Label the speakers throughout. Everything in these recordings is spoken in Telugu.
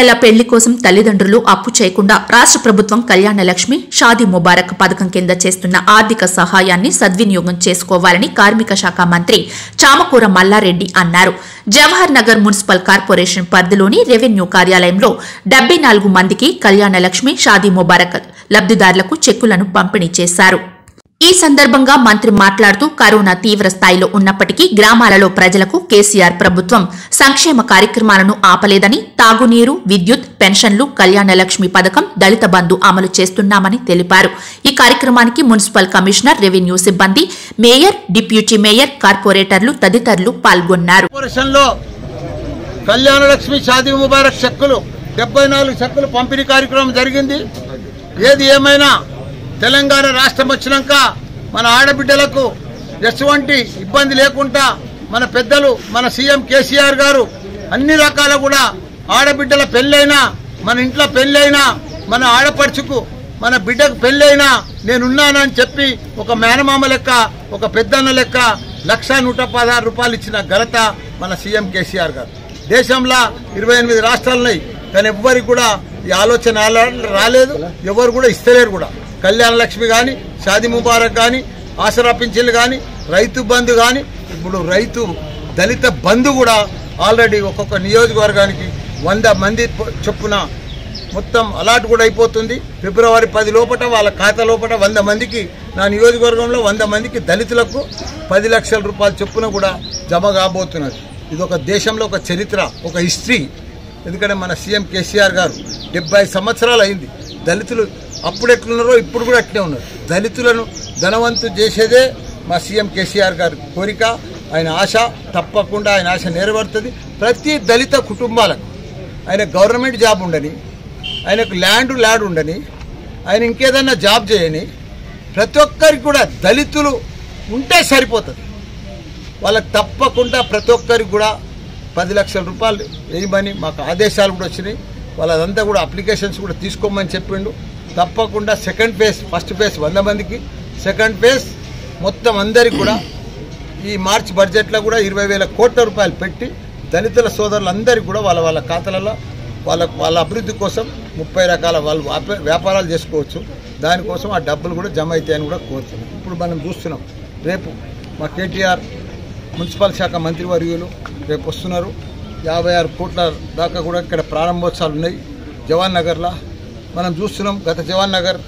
Speaker 1: పిల్లల పెళ్లి కోసం తల్లిదండ్రులు అప్పు చేయకుండా రాష్ట్ర ప్రభుత్వం కళ్యాణ లక్ష్మి షాదీ ముబారక్ పథకం కింద చేస్తున్న ఆర్థిక సహాయాన్ని సద్వినియోగం చేసుకోవాలని కార్మిక శాఖ మంత్రి చామకూర మల్లారెడ్డి అన్నారు జవహర్ నగర్ మున్సిపల్ కార్పొరేషన్ పరిధిలోని రెవెన్యూ కార్యాలయంలో డెబ్బై నాలుగు మందికి కళ్యాణ లక్ష్మి షాదీ ముబారక్ లబ్దిదారులకు చెక్కులను పంపిణీ చేశారు ఈ సందర్భంగా మంత్రి మాట్లాడుతూ కరోనా తీవ్ర స్థాయిలో ఉన్నప్పటికీ గ్రామాలలో ప్రజలకు కేసీఆర్ ప్రభుత్వం సంక్షేమ కార్యక్రమాలను ఆపలేదని తాగునీరు విద్యుత్ పెన్షన్లు కళ్యాణ లక్ష్మి పథకం దళిత బంధు అమలు చేస్తున్నామని తెలిపారు ఈ కార్యక్రమానికి మున్సిపల్ కమిషనర్ రెవెన్యూ సిబ్బంది మేయర్ డిప్యూటీ మేయర్ కార్పొరేటర్లు తదితరులు పాల్గొన్నారు
Speaker 2: కార్పొరేషన్లో కళ్యాణ లక్ష్మి షాదీ ముబారక్ చెక్కులు డెబ్బై నాలుగు చెక్కులు పంపిణీ కార్యక్రమం జరిగింది ఏది ఏమైనా తెలంగాణ రాష్ట్రం వచ్చినాక మన ఆడబిడ్డలకు ఎటువంటి ఇబ్బంది లేకుండా మన పెద్దలు మన సీఎం కేసీఆర్ గారు అన్ని రకాల కూడా ఆడబిడ్డల పెళ్ళైనా మన ఇంట్లో పెళ్ళైనా మన ఆడపడుచుకు మన బిడ్డకు పెళ్ళైనా నేనున్నానని చెప్పి ఒక మేనమామ లెక్క ఒక పెద్దన్న లెక్క లక్ష నూట పదహారు రూపాయలు ఇచ్చిన ఘనత మన సీఎం కేసీఆర్ గారు దేశంలో ఇరవై ఎనిమిది రాష్ట్రాలు ఉన్నాయి కానీ ఎవ్వరికి కూడా ఈ ఆలోచన రాలే- రాలేదు ఎవరు కూడా ఇస్తలేరు కూడా కళ్యాణ లక్ష్మి కానీ షాది ముబారక్ కానీ ఆసరా పింఛన్లు కానీ రైతు బంధు కానీ ఇప్పుడు రైతు దళిత బంధు కూడా ఆల్రెడీ ఒక్కొక్క నియోజకవర్గానికి వంద మంది పొ- చొప్పున మొత్తం అలాట్ కూడా అయిపోతుంది ఫిబ్రవరి పది లోపట వాళ్ళ ఖాతా లోపట వంద మందికి నా నియోజకవర్గంలో వంద మందికి దళితులకు పది లక్షల రూపాయల చొప్పున కూడా జమ కాబోతున్నది ఇది ఒక దేశంలో ఒక చరిత్ర ఒక హిస్టరీ ఎందుకంటే మన సీఎం కేసీఆర్ గారు డెబ్బై సంవత్సరాలు అయింది దళితులు అప్పుడు ఎట్లున్నారో ఇప్పుడు కూడా అట్లే ఉన్నారు దళితులను ధనవంతు చేసేదే మా సీఎం కేసీఆర్ గారి కోరిక ఆయన ఆశ తప్పకుండా ఆయన ఆశ నెరవేరుతుంది ప్రతి దళిత కుటుంబాలకు ఆయన గవర్నమెంట్ జాబ్ ఉండని ఆయనకు ల్యాండ్ ల్యాండ్ ఉండని ఆయన ఇంకేదన్నా జాబ్ చేయని ప్రతి ఒక్కరికి కూడా దళితులు ఉంటే సరిపోతుంది వాళ్ళకి తప్పకుండా ప్రతి ఒక్కరికి కూడా పది లక్షల రూపాయలు వేయమని మాకు ఆదేశాలు కూడా వచ్చినాయి వాళ్ళదంతా కూడా అప్లికేషన్స్ కూడా తీసుకోమని చెప్పిండు తప్పకుండా సెకండ్ ఫేజ్ ఫస్ట్ ఫేజ్ వంద మందికి సెకండ్ ఫేజ్ మొత్తం అందరికి కూడా ఈ మార్చ్ బడ్జెట్లో కూడా ఇరవై వేల కోట్ల రూపాయలు పెట్టి దళితుల సోదరులందరికీ కూడా వాళ్ళ వాళ్ళ ఖాతాలలో వాళ్ళ వాళ్ళ అభివృద్ధి కోసం ముప్పై రకాల వాళ్ళు వ్యాప- వ్యాపారాలు చేసుకోవచ్చు దానికోసం ఆ డబ్బులు కూడా జమ అవుతాయని కూడా కోరుతున్నాం ఇప్పుడు మనం చూస్తున్నాం రేపు మా కేటీఆర్ మున్సిపల్ శాఖ మంత్రివర్యులు రేపు వస్తున్నారు యాభై ఆరు కోట్ల దాకా కూడా ఇక్కడ ప్రారంభోత్సవాలు ఉన్నాయి జవాన్ నగర్లో మనం చూస్తున్నాం గత జవాన్ నగర్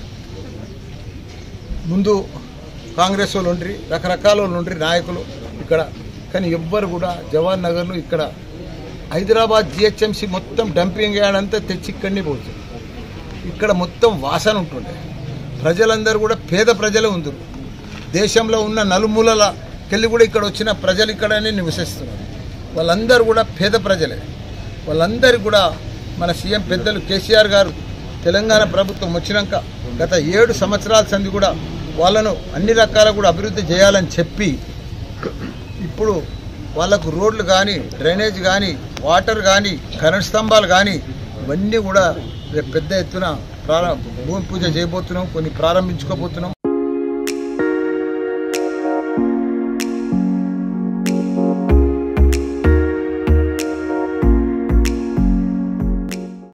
Speaker 2: ముందు కాంగ్రెస్ వాళ్ళు ఉండ్రి రకరకాల వాళ్ళు ఉండ్రి నాయకులు ఇక్కడ కానీ ఎవ్వరు కూడా జవాన్ నగర్ను ఇక్కడ హైదరాబాద్ జిహెచ్ఎంసీ మొత్తం డంపింగ్ యార్డ్ తెచ్చి ఇక్కడనే పోతుంది ఇక్కడ మొత్తం వాసన ఉంటుండే ప్రజలందరూ కూడా పేద ప్రజలే ఉందరు దేశంలో ఉన్న నలుమూలల కెళ్ళి కూడా ఇక్కడ వచ్చిన ప్రజలు ఇక్కడనే నివసిస్తున్నారు వాళ్ళందరూ కూడా పేద ప్రజలే వాళ్ళందరూ కూడా మన సీఎం పెద్దలు కేసీఆర్ గారు తెలంగాణ ప్రభుత్వం వచ్చినాక గత ఏడు సంవత్సరాల సంది కూడా వాళ్ళను అన్ని రకాల కూడా అభివృద్ధి చేయాలని చెప్పి ఇప్పుడు వాళ్ళకు రోడ్లు కానీ డ్రైనేజ్ కానీ వాటర్ కానీ కరెంట్ స్తంభాలు కానీ ఇవన్నీ కూడా రేపు పెద్ద ఎత్తున ప్రారంభ భూమి పూజ చేయబోతున్నాం కొన్ని ప్రారంభించుకోబోతున్నాం